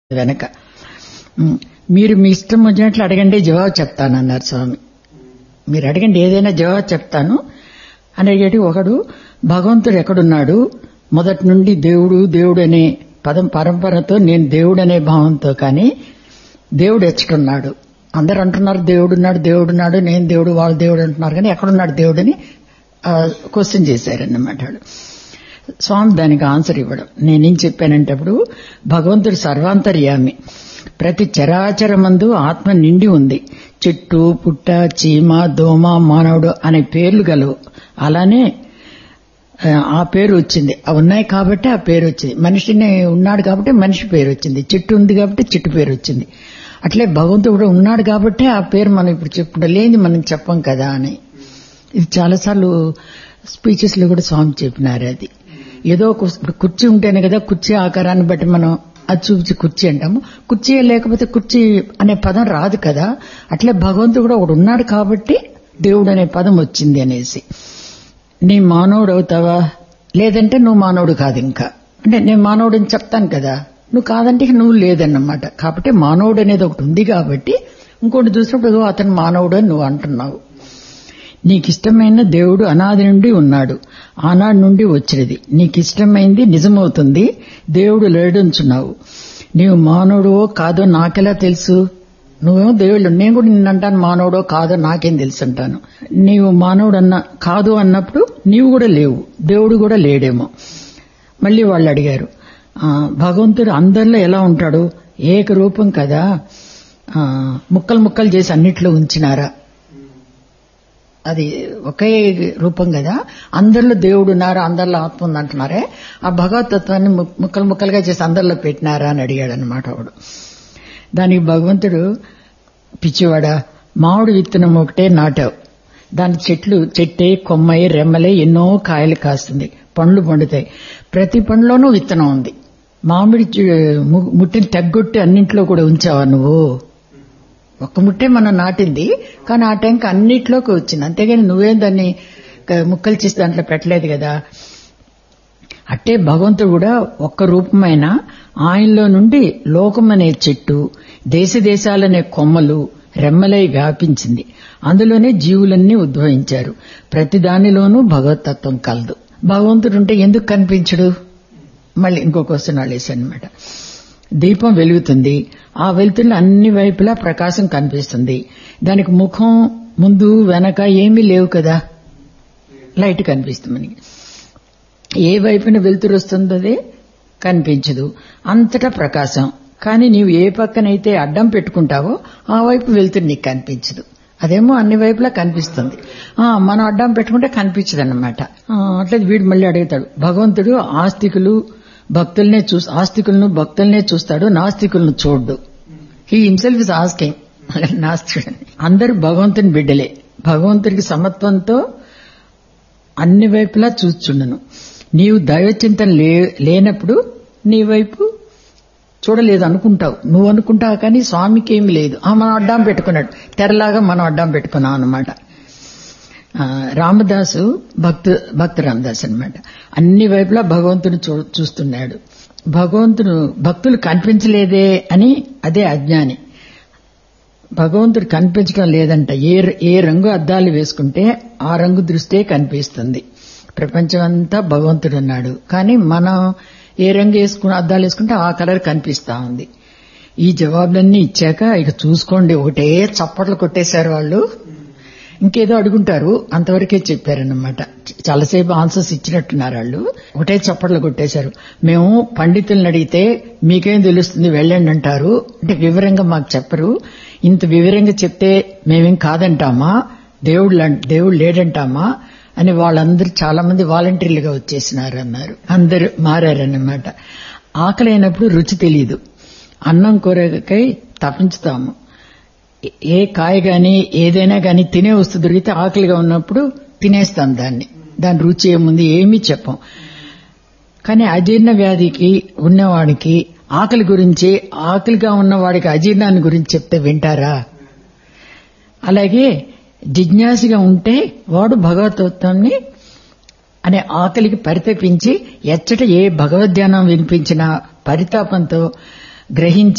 వెనక ఉమ్, మీరు మీ ఇష్టం వచ్చినట్లు అడగండి జవాబు చెప్తానన్నారు స్వామి మీరు అడగండి ఏదైనా జవాబు చెప్తాను అని అడిగేటి ఒకడు భగవంతుడు ఎక్కడున్నాడు మొదటి నుండి దేవుడు దేవుడు అనే పదం పరంపరతో నేను దేవుడు అనే భావంతో కానీ దేవుడు ఎచ్చటున్నాడు అందరు అంటున్నారు దేవుడున్నాడు దేవుడున్నాడు నేను దేవుడు వాళ్ళు దేవుడు అంటున్నారు కానీ ఎక్కడున్నాడు దేవుడని క్వశ్చన్ చేశారన్నమాట వాడు. స్వామి దానికి ఆన్సర్ ఇవ్వడం నేనేం చెప్పానంటే అప్పుడు భగవంతుడు సర్వాంతర్యామి ప్రతి చరాచరమందు ఆత్మ నిండి ఉంది చెట్టు పుట్ట చీమ దోమ మానవుడు అనే పేర్లు గలవు అలానే ఆ, ఆ పేరు వచ్చింది అవి ఉన్నాయి కాబట్టి ఆ పేరు వచ్చింది మనిషిని ఉన్నాడు కాబట్టి మనిషి పేరు వచ్చింది చెట్టు ఉంది కాబట్టి చెట్టు పేరు వచ్చింది అట్లే భగవంతుడు కూడా ఉన్నాడు కాబట్టి ఆ పేరు మనం ఇప్పుడు చెప్పుకుంటాం లేని మనం చెప్పం కదా అని ఇది చాలాసార్లు స్పీచెస్ లో కూడా స్వామి చెప్పినారు అది ఏదో ఒక ఇప్పుడు కుర్చీ ఉంటేనే కదా కుర్చీ ఆకారాన్ని బట్టి మనం అది చూపించి కుర్చీ అంటాము కుర్చీ లేకపోతే కుర్చీ అనే పదం రాదు కదా అట్లే భగవంతుడు కూడా ఒకడు ఉన్నాడు కాబట్టి దేవుడు అనే పదం వచ్చింది అనేసి నీ మానవుడు అవుతావా లేదంటే నువ్వు మానవుడు కాదు ఇంకా అంటే నేను మానవుడు అని చెప్తాను కదా నువ్వు కాదంటే ఇక నువ్వు లేదన్నమాట కాబట్టి మానవుడు అనేది ఒకటి ఉంది కాబట్టి ఇంకోటి చూసినప్పుడు "ఓ, అతను మానవుడు అని నువ్వు అంటున్నావు నీకు ఇష్టమైన దేవుడు అనాది నుండి ఉన్నాడు ఆనాడు నుండి వచ్చినది నీకు ఇష్టమైంది నిజమవుతుంది దేవుడు లేడుంచున్నావు నీవు మానవుడో కాదో నాకెలా తెలుసు నువ్వేమో దేవుళ్ళు నేను కూడా నిన్ను అంటాను మానవుడో కాదో నాకేం తెలుసు అంటాను నీవు మానవుడు అన్న కాదు అన్నప్పుడు నీవు కూడా లేవు దేవుడు కూడా లేడేమో మళ్ళీ వాళ్ళు అడిగారు "ఆ, భగవంతుడు అందరిలో ఎలా ఉంటాడు ఏక రూపం కదా ఆ, ముక్కలు ముక్కలు చేసి అన్నిట్లో ఉంచినారా అది ఒకే రూపం కదా అందరిలో దేవుడు ఉన్నారు అందరిలో ఆత్మ ఉంది అంటున్నారే ఆ భగవతత్వాన్ని ము- ముక్కలు ముక్కలుగా చేసి అందరిలో పెట్టినారా అని అడిగాడు అనమాట వాడు దానికి భగవంతుడు పిచ్చివాడా మామిడి విత్తనం ఒకటే నాటావు దాని చెట్లు చెట్టే కొమ్మయి రెమ్మలే ఎన్నో కాయలు కాస్తుంది పండ్లు పండుతాయి ప్రతి పండులోనూ విత్తనం ఉంది మామిడి చె- ము- ముట్టిని తగ్గొట్టి అన్నింట్లో కూడా ఉంచావా నువ్వు ఒక్క ముట్టే మనం నాటింది కానీ ఆ టైంకి అన్నిట్లోకి వచ్చింది అంతేగాని నువ్వేం దాన్ని క- ముక్కలు చేసి దాంట్లో పెట్టలేదు కదా అట్టే భగవంతుడు కూడా ఒక్క రూపమైన ఆయనలో నుండి లోకమనే చెట్టు దేశ దేశాలనే కొమ్మలు రెమ్మలై వ్యాపించింది అందులోనే జీవులన్నీ ఉద్భవించారు ప్రతి దానిలోనూ భగవతత్వం కలదు భగవంతుడు ఉంటే ఎందుకు కనిపించడు మళ్ళీ ఇంకో క్వశ్చన్ అనమాట దీపం వెలుగుతుంది ఆ వెలుతురులో అన్ని వైపులా ప్రకాశం కనిపిస్తుంది దానికి ముఖం ముందు వెనక ఏమీ లేవు కదా లైట్ కనిపిస్తుంది మనకి ఏ వైపున వెలుతురు వస్తుందో అదే కనిపించదు అంతటా ప్రకాశం కానీ నీవు ఏ పక్కనైతే అడ్డం పెట్టుకుంటావో ఆ వైపు వెలుతురు నీకు కనిపించదు అదేమో అన్ని వైపులా కనిపిస్తుంది ఆ మనం అడ్డం పెట్టుకుంటే కనిపించదు అనమాట అట్లా వీడు మళ్ళీ అడుగుతాడు భగవంతుడు ఆస్తికులు భక్తులనే చూ ఆస్తికులను భక్తులనే చూస్తాడు నాస్తికులను చూడ్డు హీ హిమ్సెల్ఫ్ ఇస్ ఆస్కింగ్ నాస్తికుడు అందరూ భగవంతుని బిడ్డలే భగవంతుడికి సమత్వంతో అన్ని వైపులా చూచుండను నీవు దైవచింతన లే లేనప్పుడు నీ వైపు చూడలేదు అనుకుంటావు నువ్వు అనుకుంటావు కానీ స్వామికి ఏమి లేదు ఆ మనం అడ్డం పెట్టుకున్నాడు తెరలాగా మనం అడ్డం పెట్టుకున్నాం అనమాట రామదాసు భక్తు భక్త రామదాస్ అనమాట అన్ని వైపులా భగవంతుని చూ చూస్తున్నాడు భగవంతుడు భక్తులు కనిపించలేదే అని అదే అజ్ఞాని భగవంతుడు కనిపించడం లేదంట ఏ ఏ రంగు అద్దాలు వేసుకుంటే ఆ రంగు దృష్టే కనిపిస్తుంది ప్రపంచం అంతా భగవంతుడు ఉన్నాడు కానీ మనం ఏ రంగు వేసుకుని అద్దాలు వేసుకుంటే ఆ కలర్ కనిపిస్తా ఉంది ఈ జవాబులన్నీ ఇచ్చాక ఇక చూసుకోండి ఒకటే చప్పట్లు కొట్టేశారు వాళ్ళు ఇంకేదో అడుగుంటారు అంతవరకే చెప్పారన్నమాట చాలాసేపు ఆన్సర్స్ ఇచ్చినట్టున్నారు వాళ్ళు ఒకటే చప్పట్లు కొట్టేశారు మేము పండితులను అడిగితే మీకేం తెలుస్తుంది వెళ్ళండి అంటారు అంటే వివరంగా మాకు చెప్పరు ఇంత వివరంగా చెప్తే మేమేం కాదంటామా దేవుడు లం- దేవుడు లేడంటామా అని వాళ్ళందరూ చాలా మంది వాలంటీర్లుగా వచ్చేసినారు అన్నారు అందరూ మారారన్నమాట ఆకలి అయినప్పుడు రుచి తెలియదు అన్నం కూరకై తప్పించుతాము ఏ కాయ గాని ఏదైనా గాని తినే వస్తువు దొరికితే ఆకలిగా ఉన్నప్పుడు తినేస్తాం దాన్ని దాని రుచి ఏముంది ఏమీ చెప్పం కానీ అజీర్ణ వ్యాధికి ఉన్నవాడికి ఆకలి గురించి ఆకలిగా ఉన్నవాడికి అజీర్ణాన్ని గురించి చెప్తే వింటారా అలాగే జిజ్ఞాసగా ఉంటే వాడు భగవతత్వాన్ని అనే ఆకలికి పరితపించి ఎచ్చట ఏ భగవద్ధ్యానం వినిపించినా పరితాపంతో గ్రహించి